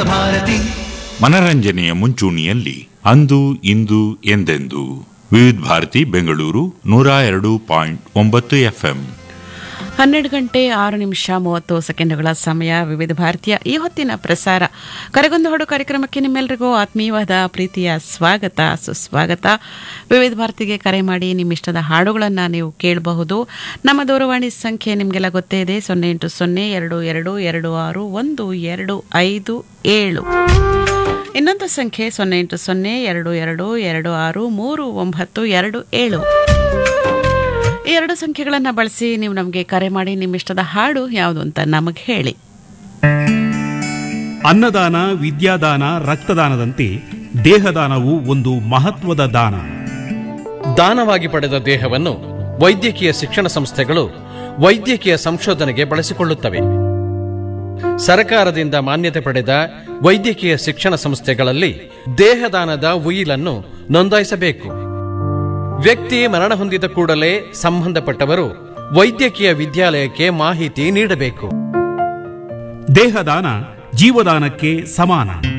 ಭಾರತಿ ಮನರಂಜನೆಯ ಮುಂಚೂಣಿಯಲ್ಲಿ ಅಂದು ಇಂದು ಎಂದೆಂದು ವಿವಿಧ ಭಾರತಿ ಬೆಂಗಳೂರು ನೂರ ಎರಡು ಪಾಯಿಂಟ್ ಒಂಬತ್ತು ಎಫ್ಎಂ ಹನ್ನೆರಡು ಗಂಟೆ ಆರು ನಿಮಿಷ ಮೂವತ್ತು ಸೆಕೆಂಡುಗಳ ಸಮಯ ವಿವಿಧ ಭಾರತೀಯ ಈ ಹೊತ್ತಿನ ಪ್ರಸಾರ ಕರೆಗೊಂದು ಹಾಡು ಕಾರ್ಯಕ್ರಮಕ್ಕೆ ನಿಮ್ಮೆಲ್ಲರಿಗೂ ಆತ್ಮೀಯವಾದ ಪ್ರೀತಿಯ ಸ್ವಾಗತ ಸುಸ್ವಾಗತ ವಿವಿಧ ಭಾರತಿಗೆ ಕರೆ ಮಾಡಿ ನಿಮ್ಮ ಇಷ್ಟದ ಹಾಡುಗಳನ್ನು ನೀವು ಕೇಳಬಹುದು ನಮ್ಮ ದೂರವಾಣಿ ಸಂಖ್ಯೆ ನಿಮಗೆಲ್ಲ ಗೊತ್ತೇ ಇದೆ ಸೊನ್ನೆ ಎಂಟು ಸೊನ್ನೆ ಎರಡು ಎರಡು ಎರಡು ಆರು ಒಂದು ಎರಡು ಐದು ಏಳು ಇನ್ನೊಂದು ಸಂಖ್ಯೆ ಸೊನ್ನೆ ಎಂಟು ಸೊನ್ನೆ ಎರಡು ಎರಡು ಎರಡು ಆರು ಮೂರು ಒಂಬತ್ತು ಎರಡು ಏಳು ಈ ಎರಡು ಸಂಖ್ಯೆಗಳನ್ನು ಬಳಸಿ ನೀವು ನಮಗೆ ಕರೆ ಮಾಡಿ ನಿಮ್ಮ ಇಷ್ಟದ ಹಾಡು ಯಾವುದು ಅಂತ ನಮಗೆ ಹೇಳಿ ಅನ್ನದಾನ ವಿದ್ಯಾದಾನ ರಕ್ತದಾನದಂತೆ ದೇಹದಾನವು ಒಂದು ಮಹತ್ವದ ದಾನ ದಾನವಾಗಿ ಪಡೆದ ದೇಹವನ್ನು ವೈದ್ಯಕೀಯ ಶಿಕ್ಷಣ ಸಂಸ್ಥೆಗಳು ವೈದ್ಯಕೀಯ ಸಂಶೋಧನೆಗೆ ಬಳಸಿಕೊಳ್ಳುತ್ತವೆ ಸರಕಾರದಿಂದ ಮಾನ್ಯತೆ ಪಡೆದ ವೈದ್ಯಕೀಯ ಶಿಕ್ಷಣ ಸಂಸ್ಥೆಗಳಲ್ಲಿ ದೇಹದಾನದ ಉಯಿಲನ್ನು ನೋಂದಾಯಿಸಬೇಕು ವ್ಯಕ್ತಿ ಮರಣ ಹೊಂದಿದ ಕೂಡಲೇ ಸಂಬಂಧಪಟ್ಟವರು ವೈದ್ಯಕೀಯ ವಿದ್ಯಾಲಯಕ್ಕೆ ಮಾಹಿತಿ ನೀಡಬೇಕು ದೇಹದಾನ ಜೀವದಾನಕ್ಕೆ ಸಮಾನ